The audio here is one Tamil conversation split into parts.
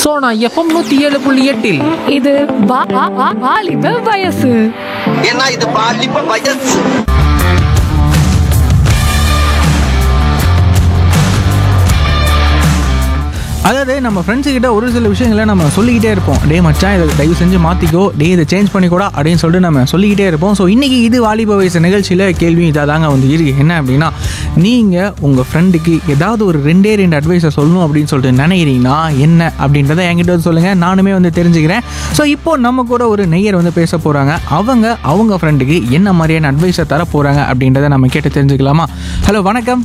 சோனா எஃப்எம் நூத்தி ஏழு புள்ளி எட்டில் இது வா- வா- வா- வாலிப வயசு ஏன்னா இது பாலிப்ப வயசு அதாவது நம்ம ஃப்ரெண்ட்ஸு கிட்ட ஒரு சில விஷயங்களை நம்ம சொல்லிக்கிட்டே இருப்போம் டே மச்சான் இதை தயவு செஞ்சு மாற்றிக்கோ டே இதை சேஞ்ச் பண்ணிக்கூடா அப்படின்னு சொல்லிட்டு நம்ம சொல்லிக்கிட்டே இருப்போம் ஸோ இன்றைக்கி இது வாலிப வயசு நிகழ்ச்சியில் கேள்வி இதாக தாங்க வந்து இருக்கு என்ன அப்படின்னா நீங்கள் உங்கள் ஃப்ரெண்டுக்கு ஏதாவது ஒரு ரெண்டே ரெண்டு அட்வைஸை சொல்லணும் அப்படின்னு சொல்லிட்டு நினைக்கிறீங்கன்னா என்ன அப்படின்றத என்கிட்ட வந்து சொல்லுங்கள் நானுமே வந்து தெரிஞ்சுக்கிறேன் ஸோ இப்போ நம்ம கூட ஒரு நெய்யர் வந்து பேச போகிறாங்க அவங்க அவங்க ஃப்ரெண்டுக்கு என்ன மாதிரியான அட்வைஸை தர போகிறாங்க அப்படின்றத நம்ம கேட்டு தெரிஞ்சுக்கலாமா ஹலோ வணக்கம்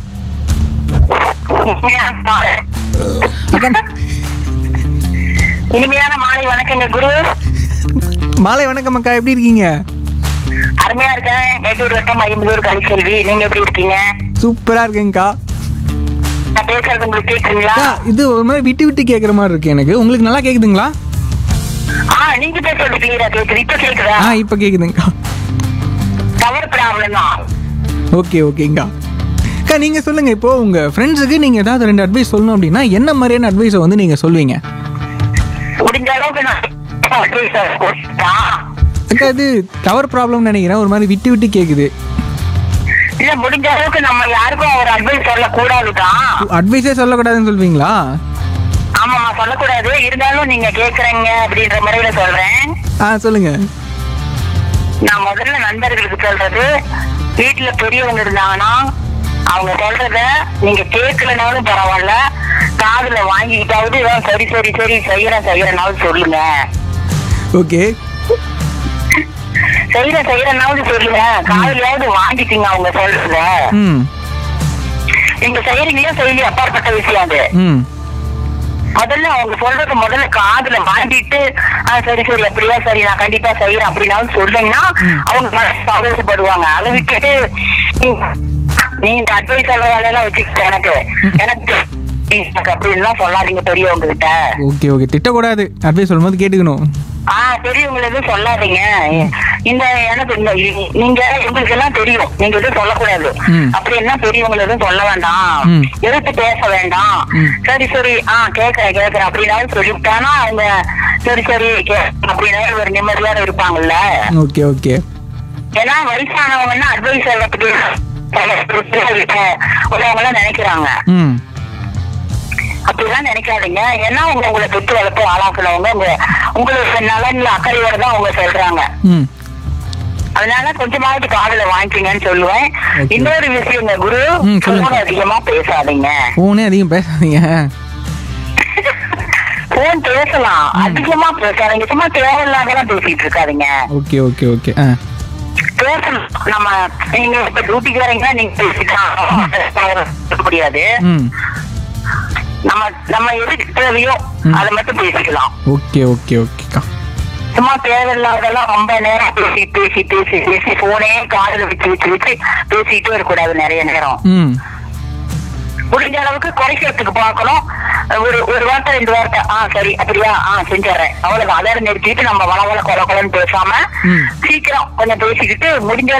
அக்கா இனிமையான மாலை வணக்கங்க குரு மாலை வணக்கம் அக்கா எப்படி இருக்கீங்க அருமையா இருக்கேன் மேட்டூர் வட்டம் ஐம்பதூர் கலிசெல்வி நீங்க எப்படி இருக்கீங்க சூப்பரா இருக்குங்கக்கா நான் பேசுறது உங்களுக்கு கேக்குறீங்களா அக்கா, இது ஒரு மாதிரி விட்டு விட்டு கேட்குற மாதிரி இருக்கு எனக்கு உங்களுக்கு நல்லா கேக்குதுங்களா ஆ நீங்க பேசுறது கிளியரா கேக்குது இப்ப கேக்குதா ஆ இப்போ கேக்குதுங்கக்கா டவர் ப்ராப்ளம் தான் ஓகே ஓகேங்கக்கா அக்கா நீங்க சொல்லுங்க இப்போ உங்க ஃப்ரெண்ட்ஸுக்கு நீங்க ஏதாவது ரெண்டு அட்வைஸ் சொல்லணும் அப்படின்னா என்ன மாதிரியான அட்வைஸை வந்து நீங்க சொல்வீங்க முடிஞ்ச அளவுக்கு நான் advice கொடுத்தா. அக்கா இது டவர் ப்ராப்ளம் நினைக்கிறேன் ஒரு மாதிரி விட்டு விட்டு கேக்குது இல்ல முடிஞ்ச அளவுக்கு நம்ம யாருக்கும் ஒரு அட்வைஸ் சொல்ல கூடாதுதான் அட்வைஸே சொல்லக்கூடாதுன்னு சொல்வீங்களா ஆமாமா சொல்லக்கூடாது இருந்தாலும் நீங்க கேக்குறீங்க அப்படின்ற முறையில சொல்றேன் ஆ சொல்லுங்க நான் முதல்ல நண்பர்களுக்கு சொல்றது வீட்டுல பெரியவங்க இருந்தாங்கன்னா அவங்க சொல்றத நீங்க கேட்கலனாலும் பரவாயில்ல காதுல வாங்கிக்கிட்டாவது "ஆ, சரி சரி சரி செய்யறேன் செய்யறேனாவது சொல்லுங்க ஓகே செய்யறேன் செய்யறேனாவது சொல்லுங்க காதுலயாவது வாங்கிட்டீங்க அவங்க சொல்றத ம் நீங்க செய்யறீங்களோ செய்யலையோ அப்பாற்பட்ட விஷயம் அது ம் முதல்ல அவங்க சொல்றது முதல்ல காதுல வாங்கிட்டு "ஆ, சரி சரி அப்படியா சரி நான் கண்டிப்பா செய்யறேன் அப்படின்னாலும் சொல்லுங்கன்னா அவங்க மனசு சந்தோஷப்படுவாங்க அதை விட்டுட்டு நீ- நீ இந்த அட்வைஸ் வேலையெல்லாம் வச்சுக்கிட்ட எனக்கு எனக்கு எனக்கு அப்படின்லாம் சொல்லாதீங்க பெரியவங்க கிட்ட ஓகே ஓகே திட்டக்கூடாது அட்வைஸ் சொல்லும்போது கேட்டுக்கணும் ஆஹ் பெரியவங்க எதுவும் சொல்லாதீங்க இந்த எனக்கு இந்த இ- நீங்க உங்களுக்கு எல்லாம் தெரியும் நீங்க எதுவும் சொல்லக்கூடாது ம். அப்படி என்ன பெரியவங்க எதுவும் சொல்ல வேண்டாம் ம். எதிர்த்து பேச வேண்டாம் ம். சரி சரி ஆஹ் கேக்குறேன் கேக்குறேன் அப்படின்னாலும் சொல்லிவிட்டானா அவங்க சரி சரி கே- அப்படின்னாலும் ஒரு நிம்மதியோட இருப்பாங்கல்ல ஓகே ஓகே ஏன்னா வயசானவங்கன்னா அட்வைஸ் எல்லாத்துக்கு உள்ளவங்க எல்லாம் நினைக்கிறாங்க ம் அப்படிலாம் நினைக்காதீங்க ஏன்னா அவங்க உங்களை பெற்று வளர்த்து ஆளாக்குனவங்க உங்க உங்களுக்கு நலன்ல அக்கறையோட தான் அவங்க சொல்றாங்க ம் அதனால கொஞ்சமாவது காதுல வாங்கிக்கங்கன்னு சொல்லுவேன் Okay. இன்னொரு விஷயங்க குரு ம், சொல்லுங்க. phone அதிகமா பேசாதீங்க ஃபோனே அதிகம் பேசாதீங்க போன் பேசலாம் அதிகமா பேசாதீங்க சும்மா தேவையில்லாதெல்லாம் பேசிட்டு இருக்காதீங்க ஓகே ஓகே ஓகே ஆ பேசணும் நம்ம நீங்க இப்ப டியூட்டிக்கு வரீங்கன்னா நீங்க பேசிக்கலாம் முடியாது ம் நம்ம நம்ம எதுக்கு தேவையோ ம். அதை மட்டும் பேசிக்கலாம் ஓகே ஓகே ஓகேக்கா சும்மா தேவையில்லாதெல்லாம் ரொம்ப நேரம் பேசி பேசி பேசி பேசி போனே காதுல வச்சு வச்சு வச்சு பேசிட்டே இருக்கக்கூடாது நிறைய நேரம் ம் முடிஞ்ச அளவுக்கு குறைக்கிறதுக்கு பார்க்கணும் ஒரு ஒரு வார்த்தை ரெண்டு வார்த்தை ஆ சரி அப்படியா ஆ செஞ்சிடறேன் அவ்வளவுதான் அதோட நிறுத்திட்டு நம்ம வள வள கொல கொலன்னு பேசாம ம். சீக்கிரம் கொஞ்சம் பேசிக்கிட்டு முடிஞ்ச